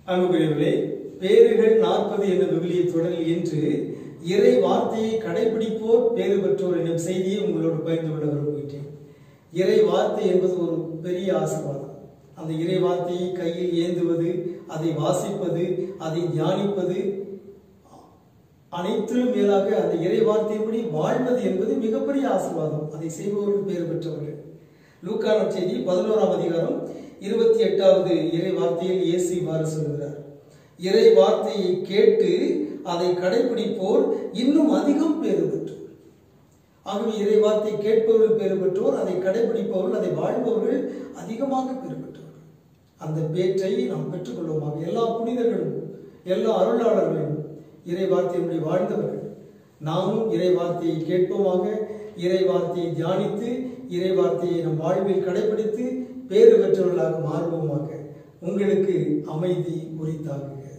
அன்புக்குரியவர்களே பேறுகள் நாற்பது என்ற விவிலிய தொடரில் இன்று இறை வார்த்தையை கடைபிடிப்போர் பேறு பெற்றோர் என்னும் செய்தியை உங்களோடு பகிர்ந்து கொள்ள விரும்புகின்றேன் இறை வார்த்தை என்பது ஒரு பெரிய ஆசீர்வாதம் அந்த இறை வார்த்தையை கையில் ஏந்துவது அதை வாசிப்பது அதை தியானிப்பது அனைத்திலும் மேலாக அந்த இறை வார்த்தையின்படி வாழ்வது என்பது மிகப்பெரிய ஆசீர்வாதம் அதை செய்பவர்கள் பேறு பெற்றவர்கள் லூக்கான செய்தி பதினோராம் அதிகாரம் இருபத்தி எட்டாவது இறை வார்த்தையில் இயேசு இவ்வாறு சொல்கிறார் இறை வார்த்தையை கேட்டு அதை கடைபிடிப்போர் இன்னும் அதிகம் பேறு பெற்றோர் ஆகவே இறை வார்த்தை கேட்பவர்கள் பேறு பெற்றோர் அதை கடைபிடிப்பவர்கள் அதை வாழ்பவர்கள் அதிகமாக பேறு பெற்றவர்கள் அந்த பேற்றை நாம் பெற்றுக்கொள்வோமாக எல்லா புனிதர்களும் எல்லா அருளாளர்களும் இறை வார்த்தையினுடைய வாழ்ந்தவர்கள் நாமும் இறை வார்த்தையை கேட்போமாக இறை வார்த்தையை தியானித்து இறை வார்த்தையை நம் வாழ்வில் கடைபிடித்து பேறு பெற்றவர்களாக மாறுவோமாக உங்களுக்கு அமைதி உரித்தாகுக